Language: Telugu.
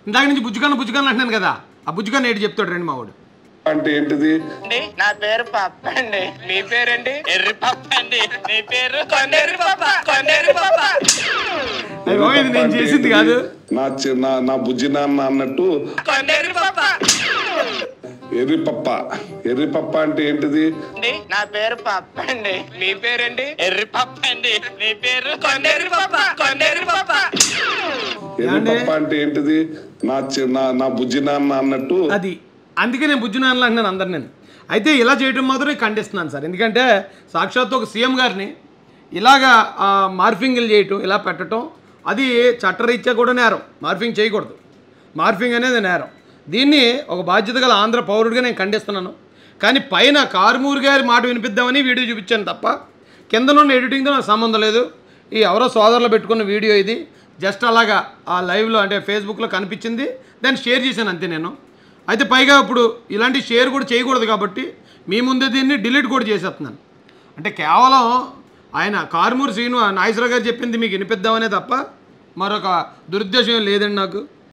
ఇందాక నుంచి బుజ్జుకన్న బుజ్జుకన్న అంటున్నాను కదా ఆ బుజ్జుకన్న ఏంటి చెప్తాడు రండి మా వాడు అంటే ఏంటిది అండి నా పేరు పప్ప అండి మీ పేరండి ఎర్రి పప్ప అండి మీ పేరు కొండెర్రి పప్ప కొండెర్రి పప్ప అయ్యో, ఇది నేను చేసింది కాదు నా చి- నా నా బుజ్జి నాన్న అన్నట్టు కొండెర్రి పప్ప ఎర్రి పప్ప ఎర్రి పప్ప అంటే ఏంటిది అండి నా పేరు పప్ప అండి మీ పేరండి ఎర్రి పప్ప అండి మీ పేరు కొండెర్రి పప్ప కొండెర్రి పప్ప ఎర్రి ఏమండి? పప్ప అంటే ఏంటిది నా చి- నా నా బుజ్జి నాన్న అన్నట్టు అది అందుకే నేను బుజ్జునాన్నలు అంటున్నాను అందరు నేను అయితే ఇలా చేయడం మాత్రం నేను ఖండిస్తున్నాను సార్ ఎందుకంటే సాక్షాత్తు ఒక సీఎం గారిని ఇలాగా ఆ, మార్ఫింగ్లు చేయటం ఇలా పెట్టడం అది చట్టరీత్యా కూడా నేరం మార్ఫింగ్ చేయకూడదు మార్ఫింగ్ అనేది నేరం దీన్ని ఒక బాధ్యత గల ఆంధ్ర పౌరుడిగా నేను ఖండిస్తున్నాను కానీ పైన కారుమూరి గారి మాట వినిపిద్దామని వీడియో చూపించాను తప్ప కిందనున్న ఎడిటింగ్తో నాకు సంబంధం లేదు ఈ ఎవరో సోదరులు పెట్టుకున్న వీడియో ఇది జస్ట్ అలాగా ఆ లైవ్లో అంటే ఫేస్బుక్లో కనిపించింది దాన్ని షేర్ చేశాను అంతే నేను అయితే పైగా ఇప్పుడు ఇలాంటి షేర్ కూడా చేయకూడదు కాబట్టి మీ ముందే దీన్ని డిలీట్ కూడా చేసేస్తున్నాను అంటే కేవలం ఆయన కారుమూరి శ్రీను నాగేశ్వరరావు గారు చెప్పింది మీకు వినిపిద్దామనే తప్ప మరొక దురుద్దేశం ఏం లేదండి నాకు